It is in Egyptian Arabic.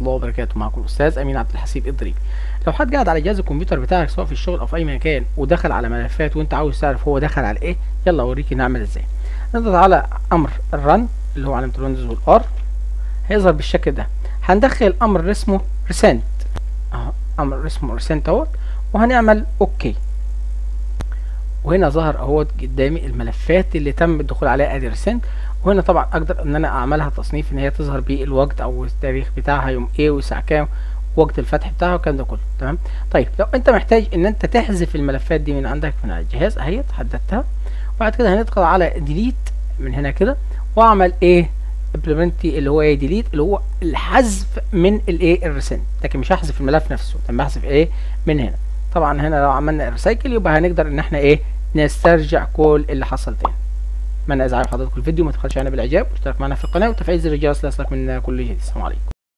الله وبركاته معكم الاستاذ امين عبد الحسيب الضريبي لو حد قاعد على جهاز الكمبيوتر بتاعك سواء في الشغل او في اي مكان ودخل على ملفات وانت عاوز تعرف هو دخل على ايه يلا اوريك نعمل ازاي نضغط على امر الرن اللي هو علامه الويندوز والار هيظهر بالشكل ده هندخل امر اسمه ريسنت اهو امر اسمه ريسنت اهوت وهنعمل اوكي وهنا ظهر اهوت قدامي الملفات اللي تم الدخول عليها ادي ريسنت وهنا طبعا اقدر ان انا اعملها تصنيف ان هي تظهر بالوقت او التاريخ بتاعها يوم ايه والساعه كام وقت الفتح بتاعها والكلام ده كله تمام طيب لو انت محتاج ان انت تحذف الملفات دي من عندك من على الجهاز اهيت حددتها وبعد كده هندخل على ديليت من هنا كده واعمل ايه implement اللي هو ايه ديليت اللي هو الحذف من الايه الريسنت لكن مش هحذف الملف نفسه انا بحذف ايه من هنا طبعا هنا لو عملنا ريسايكل يبقى هنقدر ان احنا ايه نسترجع كل اللي حصل تاني اتمنى اذا عجب حضراتكم الفيديو ما تبخلش علينا بالاعجاب واشترك معنا في القناه وتفعيل زر الجرس ليصلك منا كل جديد السلام عليكم